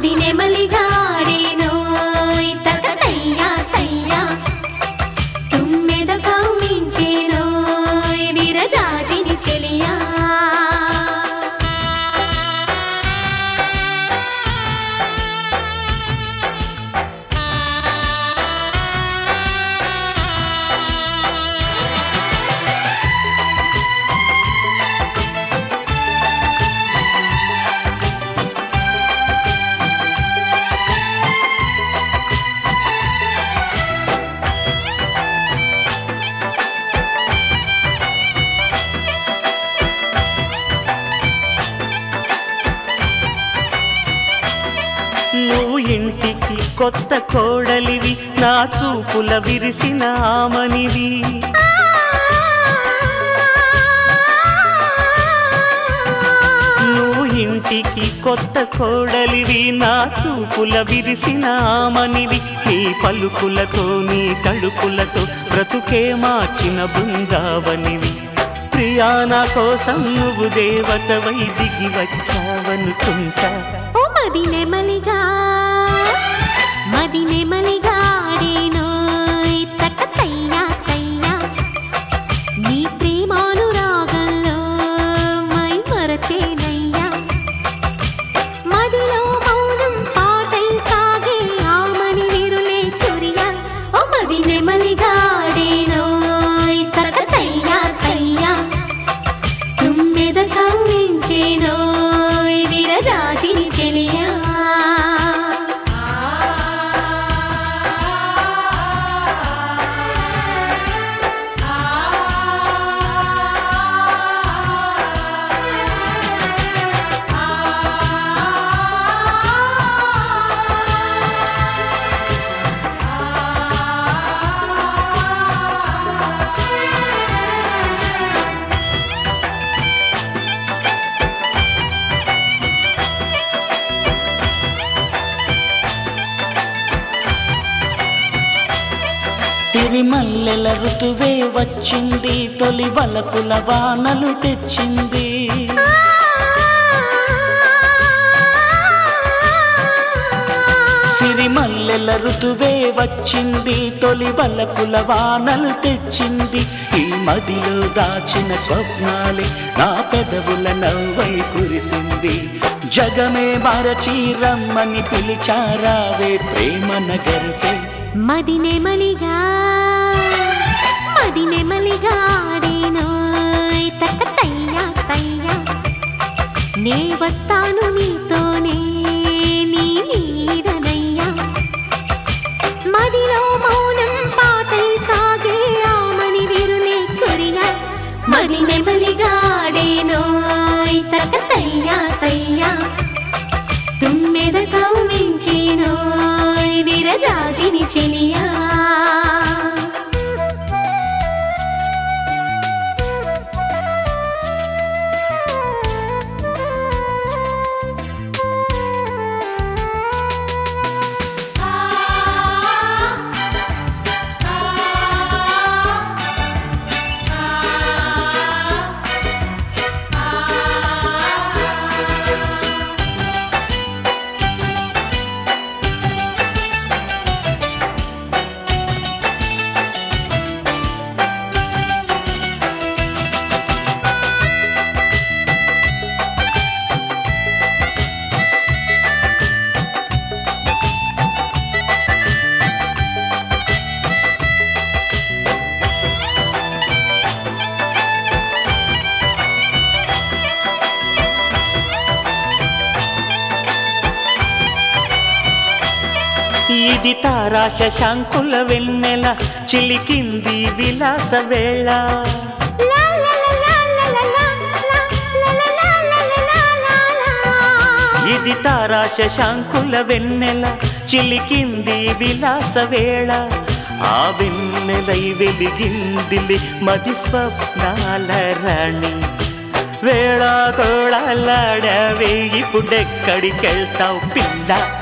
మది నెమలిగాడేనో తక తయ్యా తయ్యా తుమ్మెద కవ్వించేనో విరజాజిని చెలియా నువ్వు ఇంటికి కొత్త కోడలివి నా చూపుల విరిసిన ఆమనివి నువ్వు ఇంటికి కొత్త కోడలివి నా చూపుల విరిసిన ఆమనివి నీ పలుకులతో నీ తడుపులతో బ్రతుకే మార్చిన బృందావనివి ప్రియాన కోసం నువ్వు దేవతవై దిగి వచ్చావనుకుంటా ఓ మది నెమలిగా మది నెమలిగాడేనో తక తయ్యా తయ్యా నీ ప్రేమానురాగంలో మై మరచేనయ్యా మదిలో మౌనం పాటై సాగే ఆమని విరులే కురియా ఓ మది నెమలిగాడేనో తక తయ్యా తయ్యా తుమ్మెద కవ్వించేనో విరజాజిని చెలియా తిరిమల్లెల ఋతువే వచ్చింది తొలి వలపుల వానలు తెచ్చింది సిరిమల్లెల ఋతువే వచ్చింది తొలి వలపుల వానలు తెచ్చింది ఈ మదిలో దాచిన స్వప్నాలే నా పెదవుల నవ్వై కురిసింది జగమే మరచి రమ్మని పిలిచారావే ప్రేమ నగరుకే మది నెమలిగా మది నెమలిగాడేనో తక్క తయ్యా తయ్యా నే వస్తాను నీతోనే నీ నీడనయ్యా మదిలో మౌనం పాటై సాగే ఆమని విరులే కురియా మది నెమలిగాడేనో తక్క తయ్యా తయ్యా తుమ్మెద కవ్వించేనో విరజాజిని చెలియా ఇది తారా శశాంకుల వెన్నెల చిలికింది విలాస వేళ ఇది తారా శశాంకుల వెన్నెల చిలికింది విలాస వేళ ఆ వెన్నెలై వెలిగిందిలి మది స్వప్నాల రాణి వేళ కోళలాడవే ఇప్పుడెక్కడికెళ్తావు పిల్ల